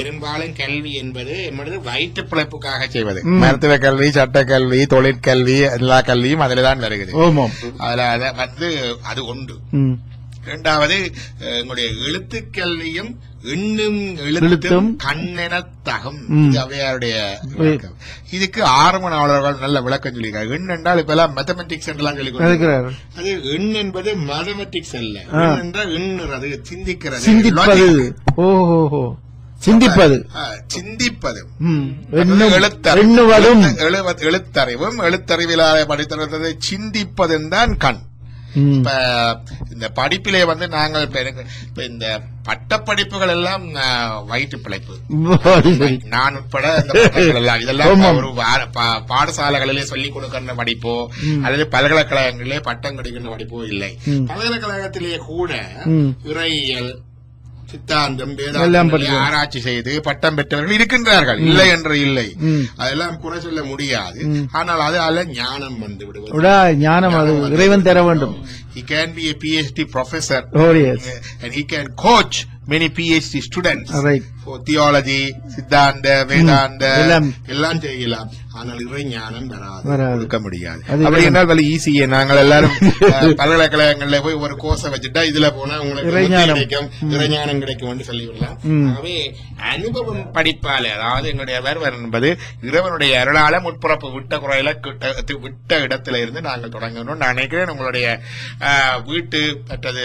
பெரும்பாலும் கல்வி என்பது என்பது வயிற்று பிழைப்புக்காக செய்வது மருத்துவ கல்வி சட்ட கல்வி தொழிற்கல்வி எல்லா கல்வியும் அதுல தான் வருகிறது ஓமம் அதுல அத வந்து அது உண்டு ம். இரண்டாவது அஹ், எங்களுடைய எழுத்துக்கல்வியும் எண்ணும் எழுத்தும் எழுத்தும் கண்ணென தகும் ம். இது அவையாருடைய விளக்கம். இதுக்கு ஆரம்ப நாவலர்கள் நல்ல விளக்கம் சொல்லியிருக்காங்க எண் என்றால் இப்ப எல்லாம் மேத்தமெட்டிக்ஸ் என்றெல்லாம் சொல்லி இருக்கிறார் அது எண் என்பது மேத்தமெட்டிக்ஸ் அல்ல ஆ. எண் என்றால் எண்ணுறது சிந்திக்கிறது சிந்திப்பது logic. ஓஹோ சிந்திப்பது ஆ, சிந்திப்பது ம். எண்ணும்- எழுத்தறிவு. எண்ணுவதும் எழுத்து- எழுவ- எழுத்தறிவும் எழுத்தறிவிலாத படித்ததை சிந்திப்பதும் தான் கண் ம். இப்ப இந்த படிப்பிலே வந்து நாங்கள் இப்ப எனக்கு- இப்ப இந்த பட்டப்படிப்புகள் எல்லாம் ஆ, வயிற்று பிழைப்பு சரி, சரி. நான் உட்பட இந்த பட்டங்கள் எல்லாம் இதெல்லாம் ஆமாம். ஒரு வா- பா- பாடசாலைகளிலே சொல்லிக் கொடுக்கிற படிப்போ அல்லது பல்கலைக்கழகங்களிலே பட்டம் கிடைக்கின்ற படிப்போ இல்லை ம். பல்கலைக்கழகத்திலே கூட ம். இறையியல் சித்தாந்தம் எல்லாம் வேதாந்தம் படிக்கிறோம். ஆராய்ச்சி செய்து பட்டம் பெற்றவர்கள் இருக்கின்றார்கள் இல்லை என்று இல்லை ம். அதெல்லாம் குறை சொல்ல முடியாது ம். ஆனால் அதால ஞானம் வந்து விடுவது உடா ஞானம் அது இறைவன் தர வேண்டும் He can be a PhD professor Oh, yes. and he can coach many PhD students Right. for theology, சித்தாந்த வேதாந்த எல்லாம். எல்லாம் செய்யலாம் ஆனால் இறை ஞானம் வராது வராது. கொடுக்க முடியாது அது அப்படி இறைவன். என்றால் வழி ஈஸியே நாங்கள் எல்லாரும் அஹ், பல்கலைக்கழகங்கள்ல போய் ஒரு கோர்ஸை வச்சுட்டா இதுல போனா உங்களுக்கு இறைஞானம். புத்தி கிடைக்கும் இறைஞானம் கிடைக்கும் என்று சொல்லிவிடலாம் ம். ஆகவே அனுபவம் படிப்பாலே அதாவது எங்களுடைய வருவர் என்பது இறைவனுடைய அருளால முற்புறப்பு விட்ட குறையில கிட்ட- விட்ட இடத்துல இருந்து நாங்கள் தொடங்கணும் நான் நினைக்கிறேன் உங்களுடைய அஹ், வீட்டு மற்றது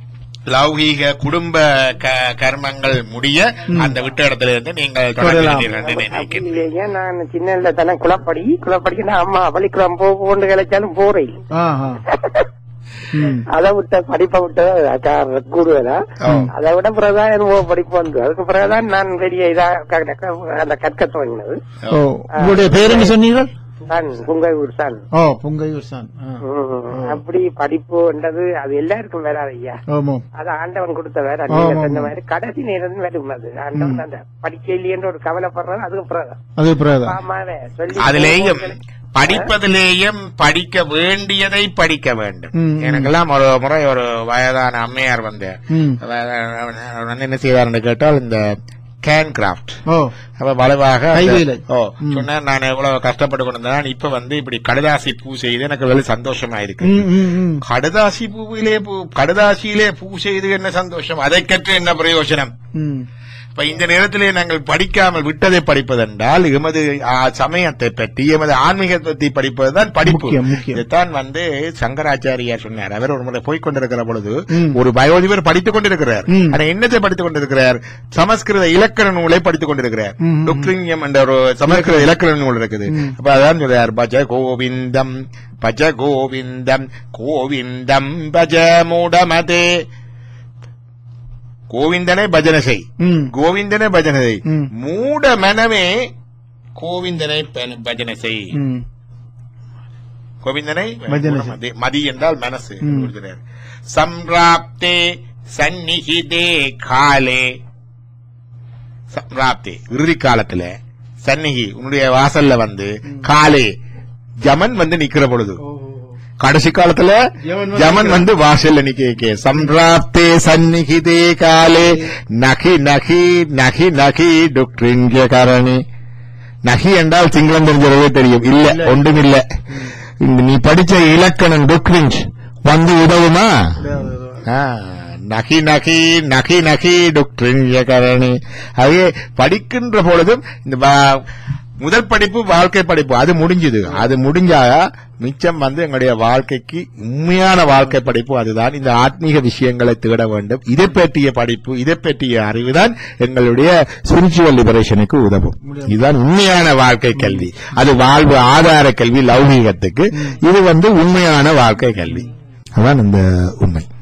லௌகீக குடும்ப க- கர்மங்கள் முடிய அந்த விட்ட இடத்துல இருந்து நீங்கள் தொடரலாம். தொடங்குகிறீர்கள் என்று நினைக்கிறேன் அப்படியிலேயே நான் சின்ன தானே குளப்படி குளப்படிக்கு நான் அம்மா பள்ளிக்கூடம் போ போன்னு கிடைச்சாலும் போறேன் ஆஹா. ம். அதை விட்ட படிப்பை விட்ட அக்கா கூடுவேனா அதை விட பிறகுதான் எனக்கு படிப்பு வந்து அதுக்கு பிறகுதான் நான் பெரிய இதா க- க- அந்த கற்க துவங்கினது ஓ உங்களுடைய பேர் என்ன சொன்னீர்கள் தான் புங்கையூர் தான் ஓ பொங்கையூர் சான் ஆ. ம், அப்படி படிப்புன்றது அது எல்லாருக்கும் வராது ஐயா ஆமாம் அது ஆண்டவன் கொடுத்த வேற ஆமா, நீங்க ஆமா. சொன்ன மாதிரி கடைசி நேரம் வரும் அது ஆண்டவன் அந்த படிக்கலையேன்ற ஒரு கவலைப்படுறது அதுக்கு பிறகு அது பிரதா ஆமாவே சொல்லி அதிலேயும் படிப்பதிலேயும் படிக்க வேண்டியதை படிக்க வேண்டும் ம். எனக்கெல்லாம் ஒரு முறை ஒரு வயதான அம்மையார் வந்து ம். அவர் வந்து என்ன செய்வார்னு கேட்டால் இந்த கேன் கிராஃப்ட் ஓ அப்ப வலுவாக அந்த- கைவேலை. ஓ சொன்னார் நான் எவ்வளவு கஷ்டப்பட்டு கொண்டு வந்தேன் இப்ப வந்து இப்படி கடுதாசி பூ செய்து எனக்கு வெளி சந்தோஷமா இருக்கு ம், ம், ம். கடுதாசி பூவிலே பூ கடுதாசியிலே பூ செய்து என்ன சந்தோஷம் அதை கற்று என்ன பிரயோஜனம் ம். இப்ப இந்த நேரத்திலே நாங்கள் படிக்காமல் விட்டதை படிப்பதென்றால் எமது ஆ, சமயத்தை பற்றி எமது ஆன்மீகத்தை படிப்பதுதான் படிப்பு முக்கியம், முக்கியம். இதைத்தான் வந்து சங்கராச்சாரியார் சொன்னார் அவர் ஒரு முறை போய்க் கொண்டிருக்கிற பொழுது ம். ஒரு வயோதிபர் படித்துக் கொண்டிருக்கிறார் ம். ஆனா என்னத்தை படித்துக் கொண்டிருக்கிறார் சமஸ்கிருத இலக்கண நூலை படித்துக் கொண்டிருக்கிறார் ம். டுக்ரிங்யம் என்ற ஒரு சமஸ்கிருத இலக்கண நூல் இருக்குது ம். அப்ப அதான் சொல்றார் பஜ கோவிந்தம் பஜ கோவிந்தம் கோவிந்தம் பஜ மூடமதே கோவிந்தனை பஜனை செய் ம். கோவிந்தனை பஜனை செய் ம். மூட மனமே கோவிந்தனை ப- பஜனை செய் ம். கோவிந்தனை பஜனை செய். மதி- மதி என்றால் மனசு ம். சொல்கிறார். சம்ராப்தே சந்நிகிதே காலே சம்ராப்தே இறுதி காலத்துல சந்நிகி உன்னுடைய வாசல்ல வந்து காலே ஜமன் வந்து நிக்கிற பொழுது கடைசி காலத்துல ஜமன் வந்து ஜமன் வந்து வாசல்ல நிக்க சம்ராப்தே சந்நிகிதே காலே நகி நகி நகி நகி டுக்ரிஞ்ச கரணி நகி என்றால் சிங்களம் தெரிஞ்சவே தெரியும் இல்ல ஒன்றும் இல்ல இந்த நீ படிச்ச இலக்கணம் டுக்ரிஞ்ச் வந்து உதவுமா ஆ, நகி நகி நகி நகி டுக்ரிஞ்ச கரணி அதே படிக்கின்ற பொழுதும் இந்த வா- முதல் படிப்பு வாழ்க்கை படிப்பு அது முடிஞ்சது அது முடிஞ்சா மிச்சம் வந்து எங்களுடைய வாழ்க்கைக்கு உண்மையான வாழ்க்கை படிப்பு அதுதான் இந்த ஆத்மீக விஷயங்களை தேட வேண்டும் இதை பற்றிய படிப்பு இதை பற்றிய அறிவுதான் எங்களுடைய ஸ்பிரிச்சுவல் லிபரேஷனுக்கு உதவும் இதுதான் உண்மையான வாழ்க்கை கல்வி அது வாழ்வு ஆதார கல்வி லௌகீகத்துக்கு இது வந்து உண்மையான வாழ்க்கை கல்வி அதான் இந்த உண்மை